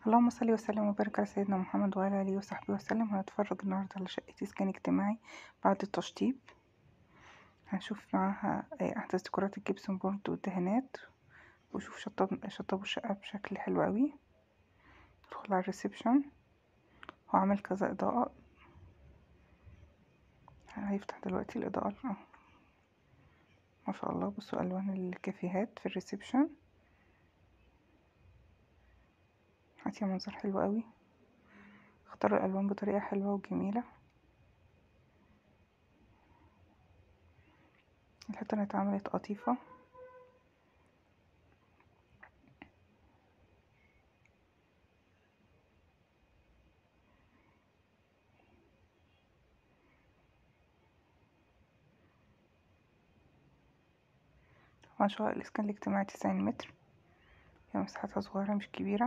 اللهم صل وسلم وبارك على سيدنا محمد وعلى اله وصحبه وسلم هنتفرج النهارده على شقة اسكان اجتماعي بعد التشطيب هنشوف معاها احدث ديكورات الجبسون بورد والدهانات وشوف شطب شطبوا الشقة بشكل حلو قوي ندخل على الريسبشن هو عامل كذا اضاءة هيفتح دلوقتي الاضاءة ما شاء الله بصوا الوان الكافيهات في الريسبشن عطيه منظر حلو قوي اختاروا الالوان بطريقه حلوه وجميله الحته اللي اتعملت قطيفه طبعا شقق الاسكان الاجتماعي تسعين متر هي مساحتها صغيرة مش كبيرة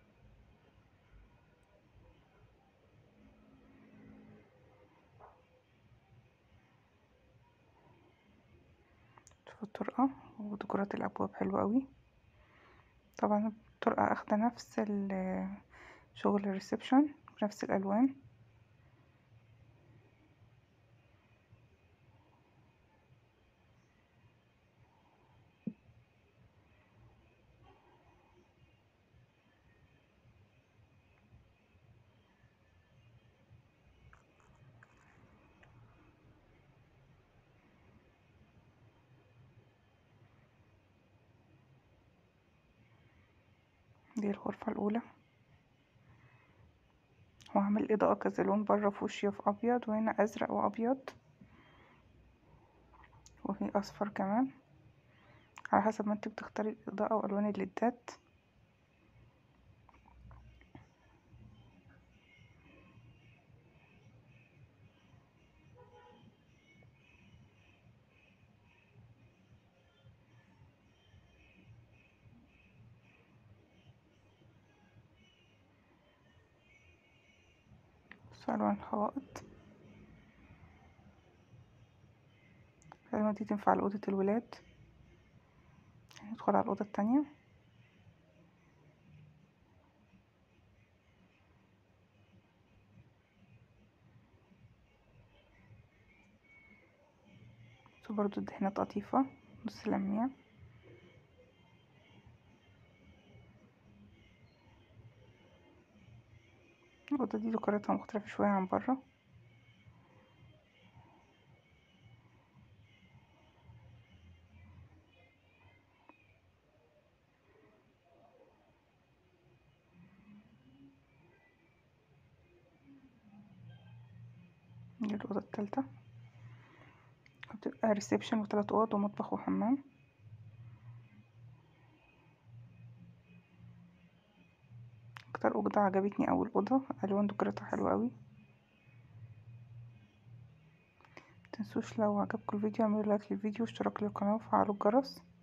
شوفوا الطرقة وديكورات الابواب حلوة قوي طبعا الطرقة اخدة نفس شغل الريسبشن بنفس الالوان دي الغرفة الأولى هو عامل إضاءة كذا لون برا فوشيا في أبيض وهنا أزرق وأبيض وفي أصفر كمان على حسب ما انت بتختاري الإضاءة وألوان الليدات بصوا ألوان الحوائط الألوان دي تنفع لأوضة الولاد ندخل على الأوضة التانية بصوا برضو الدهانات قطيفة نص لميع الأوضة دي ديكوراتها مختلفة شوية عن برا دي الأوضة التالتة بتبقى ريسبشن وتلات أوض ومطبخ وحمام اكتر اوضه عجبتني اول اوضه الوان ديكوراتها حلوه قوي متنسوش لو عجبكم الفيديو اعملوا لايك للفيديو واشتراك للقناه وفعلوا الجرس